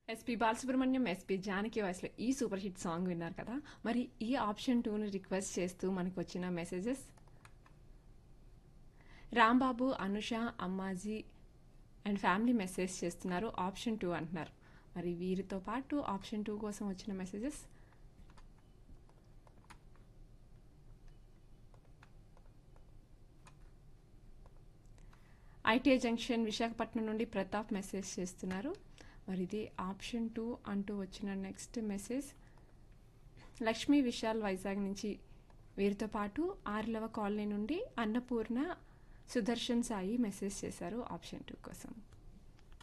SP Balasubrahmanyam SP Janaki వాయిస్లో ఈ super hit song విన్నారు కదా మరి ఈ ఆప్షన్ టూని రిక్వెస్ట్ చేస్తూ మనకు వచ్చిన messages Rambabu Anusha Ammaji and family message చేస్తున్నారు ఆప్షన్ టూ అంటున్నారు మరి వీరితో పాటు ఆప్షన్ టూ కోసం వచ్చిన మెసేజెస్ ఐటీఐ జంక్షన్ విశాఖపట్నం నుండి ప్రతాప్ మెసేజ్ చేస్తున్నారు మరి ఇది ఆప్షన్ టూ అంటూ వచ్చిన నెక్స్ట్ మెసేజ్ లక్ష్మీ విశాల్ వైజాగ్ నుంచి వీరితో పాటు ఆర్లవ కాలనీ నుండి అన్నపూర్ణ సుదర్శన్ సాయి మెసేజ్ చేశారు ఆప్షన్ టూ కోసం